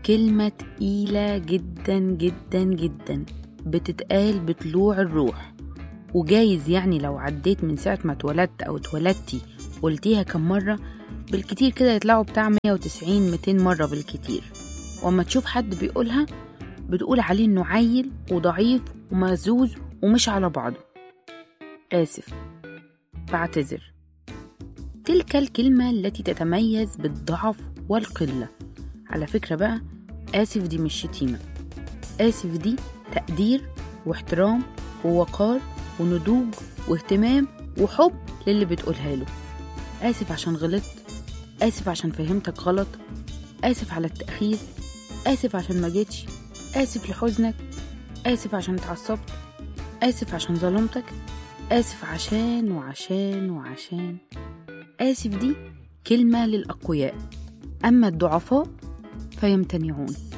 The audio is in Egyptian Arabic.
كلمة تقيلة جدا جدا جدا بتتقال بطلوع الروح وجايز يعني لو عديت من ساعة ما اتولدت أو اتولدتي قلتيها كم مرة بالكتير كده يطلعوا بتاع 190 200 مرة بالكتير وأما تشوف حد بيقولها بتقول عليه إنه عيل وضعيف ومهزوز ومش على بعضه آسف بعتذر تلك الكلمة التي تتميز بالضعف والقلة على فكرة بقى آسف دي مش شتيمة آسف دي تقدير واحترام ووقار ونضوج واهتمام وحب للي بتقولها له آسف عشان غلطت آسف عشان فهمتك غلط آسف على التأخير آسف عشان ما جيتش آسف لحزنك آسف عشان اتعصبت آسف عشان ظلمتك آسف عشان وعشان وعشان آسف دي كلمة للأقوياء أما الضعفاء فيمتنعون